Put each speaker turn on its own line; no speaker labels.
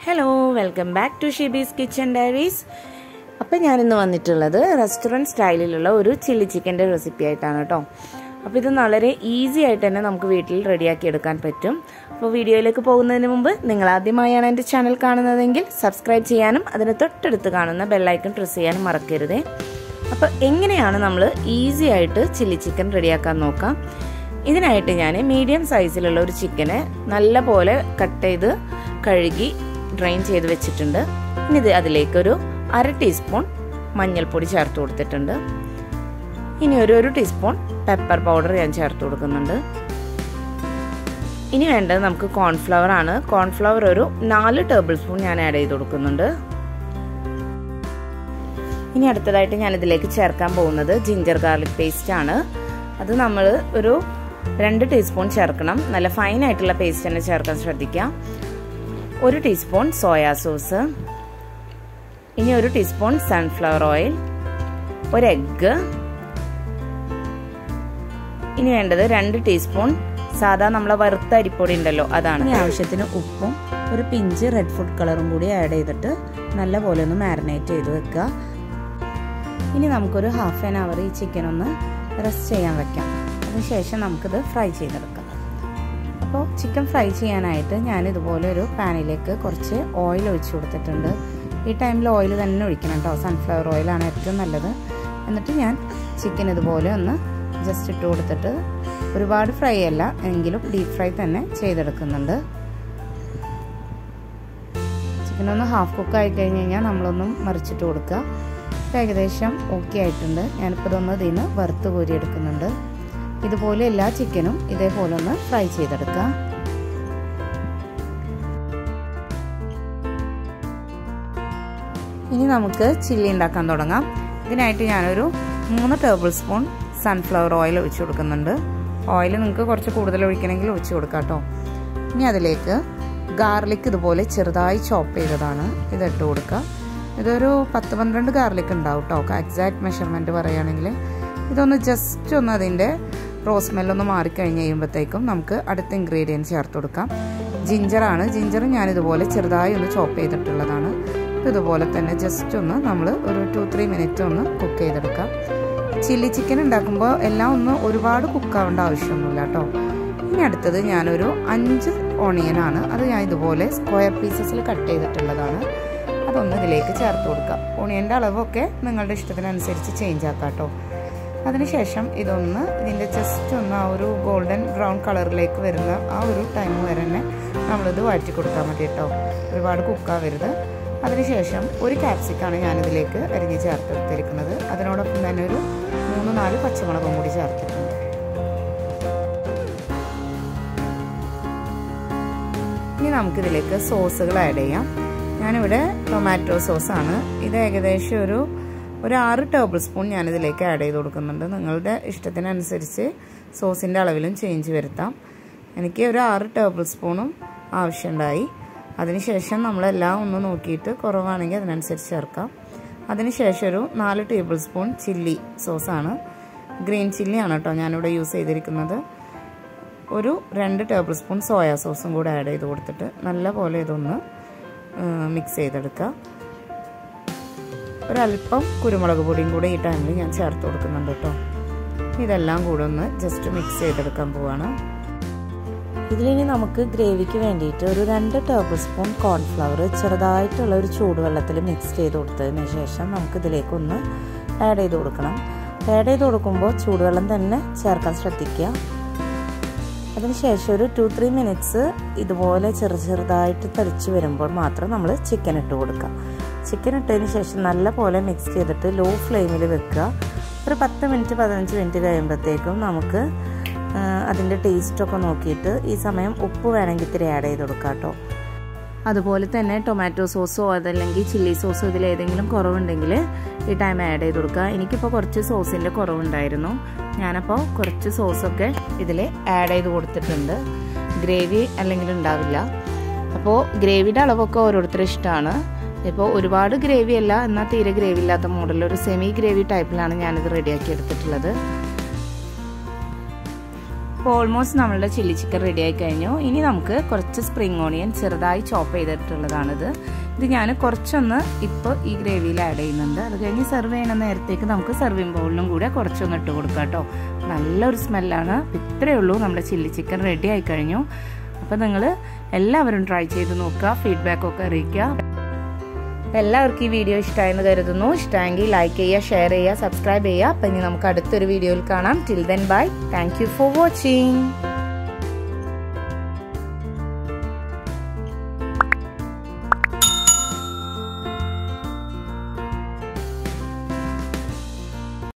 hello welcome back to Shibi's kitchen diaries അപ്പം ഞാനിന്ന് വന്നിട്ടുള്ളത് റെസ്റ്റോറൻറ്റ് സ്റ്റൈലിലുള്ള ഒരു ചില്ലി ചിക്കൻ്റെ റെസിപ്പി ആയിട്ടാണ് കേട്ടോ അപ്പോൾ ഇത് വളരെ ഈസി ആയിട്ട് തന്നെ നമുക്ക് വീട്ടിൽ റെഡിയാക്കി എടുക്കാൻ പറ്റും അപ്പോൾ വീഡിയോയിലേക്ക് പോകുന്നതിന് മുമ്പ് നിങ്ങൾ ആദ്യമായാണ് എൻ്റെ ചാനൽ കാണുന്നതെങ്കിൽ സബ്സ്ക്രൈബ് ചെയ്യാനും അതിന് തൊട്ടടുത്ത് കാണുന്ന ബെല്ലൈക്കൺ പ്രസ് ചെയ്യാനും മറക്കരുതേ അപ്പോൾ എങ്ങനെയാണ് നമ്മൾ ഈസി ആയിട്ട് ചില്ലി ചിക്കൻ റെഡിയാക്കാൻ നോക്കാം ഇതിനായിട്ട് ഞാൻ മീഡിയം സൈസിലുള്ള ഒരു ചിക്കനെ നല്ല പോലെ കട്ട് ചെയ്ത് കഴുകി ഡ്രെയിൻ ചെയ്ത് വെച്ചിട്ടുണ്ട് ഇനി ഇത് അതിലേക്കൊരു അര ടീസ്പൂൺ മഞ്ഞൾപ്പൊടി ചേർത്ത് കൊടുത്തിട്ടുണ്ട് ഇനി ഒരു ഒരു ടീസ്പൂൺ പെപ്പർ പൗഡർ ഞാൻ ചേർത്ത് കൊടുക്കുന്നുണ്ട് ഇനി വേണ്ടത് നമുക്ക് കോൺഫ്ലവർ ആണ് കോൺഫ്ലവർ ഒരു നാല് ടേബിൾ സ്പൂൺ ഞാൻ ആഡ് ചെയ്ത് കൊടുക്കുന്നുണ്ട് ഇനി അടുത്തതായിട്ട് ഞാൻ ഇതിലേക്ക് ചേർക്കാൻ പോകുന്നത് ജിഞ്ചർ ഗാർലിക് പേസ്റ്റ് ആണ് അത് നമ്മൾ ഒരു രണ്ട് ടീസ്പൂൺ ചേർക്കണം നല്ല ഫൈൻ ആയിട്ടുള്ള പേസ്റ്റ് തന്നെ ചേർക്കാൻ ശ്രദ്ധിക്കാം ഒരു ടീസ്പൂൺ സോയാ സോസ് ഇനി ഒരു ടീസ്പൂൺ സൺഫ്ലവർ ഓയിൽ ഒരു എഗ്ഗ് ഇനി വേണ്ടത് രണ്ട് ടീസ്പൂൺ സാധാ നമ്മളെ വറുത്ത അരിപ്പൊടി ഉണ്ടല്ലോ അതാണ്
ഇനി ആവശ്യത്തിന് ഉപ്പും ഒരു പിഞ്ച് റെഡ് ഫുഡ് കളറും കൂടി ആഡ് ചെയ്തിട്ട് നല്ല പോലെ ഒന്ന് മാരിനേറ്റ് ചെയ്ത് വെക്കുക ഇനി നമുക്കൊരു ഹാഫ് ആൻ അവർ ഈ ചിക്കൻ ഒന്ന് റെസ്റ്റ് ചെയ്യാൻ വെക്കാം അതിനുശേഷം നമുക്കിത് ഫ്രൈ ചെയ്തെടുക്കാം അപ്പോൾ ചിക്കൻ ഫ്രൈ ചെയ്യാനായിട്ട് ഞാൻ ഇതുപോലെ ഒരു പാനിലേക്ക് കുറച്ച് ഓയിൽ ഒഴിച്ചു കൊടുത്തിട്ടുണ്ട് ഈ ടൈമിൽ ഓയിൽ തന്നെ ഒഴിക്കണം കേട്ടോ സൺഫ്ലവർ ഓയിലാണ് ഏറ്റവും നല്ലത് എന്നിട്ട് ഞാൻ ചിക്കൻ ഇതുപോലെ ഒന്ന് ജസ്റ്റ് ഇട്ട് കൊടുത്തിട്ട് ഒരുപാട് ഫ്രൈ അല്ല എങ്കിലും ഡീപ്പ് ഫ്രൈ തന്നെ ചെയ്തെടുക്കുന്നുണ്ട് ചിക്കൻ ഒന്ന് ഹാഫ് കുക്ക് ആയി കഴിഞ്ഞ് കഴിഞ്ഞാൽ നമ്മളൊന്നും മറിച്ചിട്ട് കൊടുക്കുക ഏകദേശം ഓക്കെ ആയിട്ടുണ്ട് ഞാനിപ്പോൾ ഇതൊന്ന് ഇതിൽ നിന്ന് വറുത്ത് കോരി എടുക്കുന്നുണ്ട് ഇതുപോലെ എല്ലാ ചിക്കനും ഇതേപോലെ ഒന്ന് ഫ്രൈ ചെയ്തെടുക്കുക ഇനി നമുക്ക് ചില്ലി ഉണ്ടാക്കാൻ തുടങ്ങാം ഇതിനായിട്ട് ഞാനൊരു മൂന്ന് ടേബിൾ സ്പൂൺ സൺഫ്ലവർ ഓയിൽ ഒഴിച്ചു കൊടുക്കുന്നുണ്ട് ഓയിൽ നിങ്ങൾക്ക് കുറച്ച് കൂടുതൽ ഒഴിക്കണമെങ്കിൽ ഒഴിച്ചു കൊടുക്കാം കേട്ടോ ഇനി അതിലേക്ക് ഗാർലിക് ഇതുപോലെ ചെറുതായി ചോപ്പ് ചെയ്തതാണ് ഇതിട്ട് കൊടുക്കുക ഇതൊരു പത്ത് പന്ത്രണ്ട് ഗാർലിക് ഉണ്ടാവും കേട്ടോ എക്സാക്ട് മെഷർമെൻറ്റ് പറയുകയാണെങ്കിൽ ഇതൊന്ന് ജസ്റ്റ് ഒന്ന് അതിൻ്റെ റോസ് സ്മെല്ലൊന്ന് മാറിക്കഴിഞ്ഞ് കഴിയുമ്പോഴത്തേക്കും നമുക്ക് അടുത്ത ഇൻഗ്രീഡിയൻറ്റ് ചേർത്ത് കൊടുക്കാം ജിഞ്ചറാണ് ജിഞ്ചർ ഞാനിതുപോലെ ചെറുതായി ഒന്ന് ചോപ്പ് ചെയ്തിട്ടുള്ളതാണ് ഇതുപോലെ തന്നെ ജസ്റ്റ് ഒന്ന് നമ്മൾ ഒരു ടു ത്രീ മിനിറ്റ് ഒന്ന് കുക്ക് ചെയ്തെടുക്കാം ചില്ലി ചിക്കൻ ഉണ്ടാക്കുമ്പോൾ എല്ലാം ഒന്ന് ഒരുപാട് കുക്കാവേണ്ട ആവശ്യമൊന്നുമില്ല കേട്ടോ ഇനി അടുത്തത് ഞാനൊരു അഞ്ച് ഓണിയനാണ് അത് ഞാൻ ഇതുപോലെ സ്ക്വയർ പീസസിൽ കട്ട് ചെയ്തിട്ടുള്ളതാണ് അതൊന്ന് ഇതിലേക്ക് ചേർത്ത് കൊടുക്കാം ഓണിയൻ്റെ അളവൊക്കെ നിങ്ങളുടെ ഇഷ്ടത്തിനനുസരിച്ച് ചേഞ്ച് ആക്കാം കേട്ടോ അതിനുശേഷം ഇതൊന്ന് ഇതിൻ്റെ ജസ്റ്റ് ഒന്ന് ആ ഒരു ഗോൾഡൻ ബ്രൗൺ കളറിലേക്ക് വരുന്ന ആ ഒരു ടൈം വരെ തന്നെ നമ്മളിത് വഴറ്റി കൊടുത്താൽ മതി കേട്ടോ ഒരുപാട് കുക്കാവരുത് അതിനുശേഷം ഒരു ക്യാപ്സിക്കാണ് ഞാനിതിലേക്ക് അരിഞ്ഞ് ചേർത്തെടുത്തിരിക്കുന്നത് അതിനോടൊപ്പം തന്നെ ഒരു മൂന്ന് നാല് പച്ചമുളകും കൂടി ചേർത്തിട്ടുണ്ട് ഇനി നമുക്കിതിലേക്ക് സോസുകൾ ആഡ് ചെയ്യാം ഞാനിവിടെ ടൊമാറ്റോ സോസാണ് ഇത് ഏകദേശം ഒരു ഒരു ആറ് ടേബിൾ സ്പൂൺ ഞാനിതിലേക്ക് ആഡ് ചെയ്ത് കൊടുക്കുന്നുണ്ട് നിങ്ങളുടെ ഇഷ്ടത്തിനനുസരിച്ച് സോസിൻ്റെ അളവിലും ചേഞ്ച് വരുത്താം എനിക്ക് ഒരു ആറ് ടേബിൾ സ്പൂണും ആവശ്യമുണ്ടായി അതിനുശേഷം നമ്മളെല്ലാം ഒന്ന് നോക്കിയിട്ട് കുറവാണെങ്കിൽ അതിനനുസരിച്ച് ചേർക്കാം അതിനുശേഷം ഒരു നാല് ടേബിൾ സ്പൂൺ ചില്ലി സോസാണ് ഗ്രീൻ ചില്ലിയാണ് കേട്ടോ ഞാനിവിടെ യൂസ് ചെയ്തിരിക്കുന്നത് ഒരു രണ്ട് ടേബിൾ സ്പൂൺ സോയാ സോസും കൂടെ ആഡ് ചെയ്ത് കൊടുത്തിട്ട് നല്ല പോലെ ഇതൊന്ന് മിക്സ് ചെയ്തെടുക്കുക ഒരല്പം കുരുമുളക് പൊടിയും കൂടെ ഈ ടൈമിൽ ഞാൻ ചേർത്ത് കൊടുക്കുന്നുണ്ട് കേട്ടോ ഇതെല്ലാം കൂടെ ഒന്ന് ജസ്റ്റ് മിക്സ് ചെയ്തെടുക്കാൻ പോവാണ്
ഇതിലിനി നമുക്ക് ഗ്രേവിക്ക് വേണ്ടിയിട്ട് ഒരു രണ്ട് ടേബിൾ സ്പൂൺ കോൺഫ്ലവർ ചെറുതായിട്ടുള്ള ഒരു ചൂടുവെള്ളത്തിൽ മിക്സ് ചെയ്ത് കൊടുത്തതിന് ശേഷം നമുക്ക് ഇതിലേക്കൊന്ന് ആഡ് ചെയ്ത് കൊടുക്കണം ആഡ് ചെയ്ത് കൊടുക്കുമ്പോൾ ചൂടുവെള്ളം തന്നെ ചേർക്കാൻ ശ്രദ്ധിക്കുക അതിനുശേഷം ഒരു ടു ത്രീ മിനിറ്റ്സ് ഇതുപോലെ ചെറു ചെറുതായിട്ട് തളിച്ച് വരുമ്പോൾ മാത്രം നമ്മൾ ചിക്കൻ ഇട്ട് കൊടുക്കുക ചിക്കൻ ഇട്ടതിന് ശേഷം നല്ല പോലെ മിക്സ് ചെയ്തിട്ട് ലോ ഫ്ലെയിമിൽ വെക്കുക ഒരു പത്ത് മിനിറ്റ് പതിനഞ്ച് മിനിറ്റ് കഴിയുമ്പോഴത്തേക്കും നമുക്ക് അതിൻ്റെ ടേസ്റ്റൊക്കെ നോക്കിയിട്ട് ഈ സമയം ഉപ്പ് വേണമെങ്കിൽ ഇത്തിരി ആഡ് ചെയ്ത് കൊടുക്കാം കേട്ടോ അതുപോലെ തന്നെ ടൊമാറ്റോ സോസോ അതല്ലെങ്കിൽ ചില്ലി സോസോ ഇതിൽ ഏതെങ്കിലും കുറവുണ്ടെങ്കിൽ ഈ ടൈം ആഡ് ചെയ്ത് കൊടുക്കുക എനിക്കിപ്പോൾ കുറച്ച് സോസിൻ്റെ കുറവുണ്ടായിരുന്നു ഞാനപ്പോൾ കുറച്ച് സോസൊക്കെ ഇതിൽ ആഡ് ചെയ്ത് കൊടുത്തിട്ടുണ്ട് ഗ്രേവി അല്ലെങ്കിൽ ഉണ്ടാവില്ല അപ്പോൾ ഗ്രേവിയുടെ അളവൊക്കെ ഓരോരുത്തരും ഇഷ്ടമാണ് ഇപ്പോൾ ഒരുപാട് ഗ്രേവി അല്ല എന്നാൽ തീരെ ഗ്രേവി ഇല്ലാത്ത മോഡലിൽ ഒരു സെമി ഗ്രേവി ടൈപ്പിലാണ് ഞാനിത് റെഡിയാക്കി എടുത്തിട്ടുള്ളത്
ഇപ്പോൾ ഓൾമോസ്റ്റ് നമ്മളുടെ ചില്ലി ചിക്കൻ റെഡി ആയി കഴിഞ്ഞു ഇനി നമുക്ക് കുറച്ച് സ്പ്രിംഗ് ഓണിയൻ ചെറുതായി ചോപ്പ് ചെയ്തിട്ടുള്ളതാണിത് ഇത് ഞാൻ കുറച്ചൊന്ന് ഇപ്പോൾ ഈ ഗ്രേവിയിൽ ആഡ് ചെയ്യുന്നുണ്ട് അത് കഴിഞ്ഞ് സെർവ് ചെയ്യണ നേരത്തേക്ക് നമുക്ക് സെർവിങ് ബൗളിലും കൂടെ കുറച്ചൊന്ന് ഇട്ട് കൊടുക്കാം കേട്ടോ നല്ലൊരു സ്മെല്ലാണ് ഇത്രയേ ഉള്ളൂ നമ്മുടെ ചില്ലി ചിക്കൻ റെഡി ആയി കഴിഞ്ഞു അപ്പോൾ നിങ്ങൾ എല്ലാവരും ട്രൈ ചെയ്ത് നോക്കുക ഫീഡ്ബാക്കൊക്കെ അറിയിക്കുക എല്ലാവർക്കും ഈ വീഡിയോ ഇഷ്ടമായെന്ന് കരുതുന്നു ഇഷ്ടമെങ്കിൽ ലൈക്ക് ചെയ്യുക ഷെയർ ചെയ്യുക സബ്സ്ക്രൈബ് ചെയ്യുക അപ്പം ഇനി നമുക്ക് അടുത്തൊരു വീഡിയോയിൽ കാണാം till then bye thank you for watching